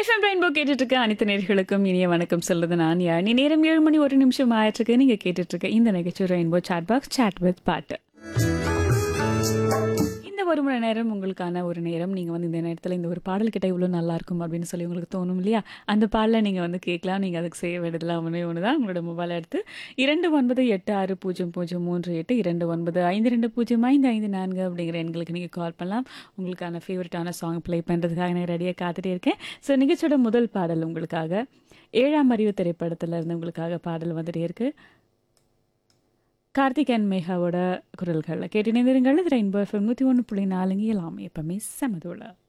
FM rainbow கேட்டுட்டு இருக்க அனைத்து நேர்களுக்கும் இனிய வணக்கம் சொல்லுது நான் யானி நேரம் ஏழு மணி ஒரு நிமிஷம் ஆயிட்டிருக்கு நீங்க கேட்டுட்டு இருக்க இந்த நிகழ்ச்சி rainbow chat box chat with பாட்டு இந்த ஒரு மணி நேரம் உங்களுக்கான ஒரு நேரம் நீங்கள் வந்து இந்த நேரத்தில் இந்த ஒரு பாடல் கிட்ட இவ்வளோ நல்லா இருக்கும் அப்படின்னு சொல்லி உங்களுக்கு தோணும் இல்லையா அந்த பாடலை நீங்கள் வந்து கேட்கலாம் நீங்கள் அதுக்கு செய்ய வேண்டியதெல்லாம் ஒன்றே ஒன்று தான் உங்களோட மொபைல் எடுத்து இரண்டு ஒன்பது எட்டு ஆறு பூஜ்ஜியம் பூஜ்ஜியம் மூன்று எட்டு இரண்டு ஒன்பது ஐந்து ரெண்டு பூஜ்ஜியம் ஐந்து ஐந்து நான்கு அப்படிங்கிற எண்களுக்கு நீங்கள் கால் பண்ணலாம் உங்களுக்கான ஃபேவரட்டான சாங் ப்ளே பண்ணுறதுக்காக நான் ரெடியாக காத்துட்டே இருக்கேன் ஸோ நிகழ்ச்சியோட முதல் பாடல் உங்களுக்காக ஏழாம் அறிவு திரைப்படத்தில் இருந்து உங்களுக்காக பாடல் வந்துட்டே இருக்கு கார்த்திக் அண்ட் மேகாவோட குரல்களில் கேட்டு நினைந்திருங்கள் ரெயின்போ எஃப்எம் நூற்றி ஒன்று புள்ளி நாலுங்க எல்லாமே எப்பவுமே சமதோட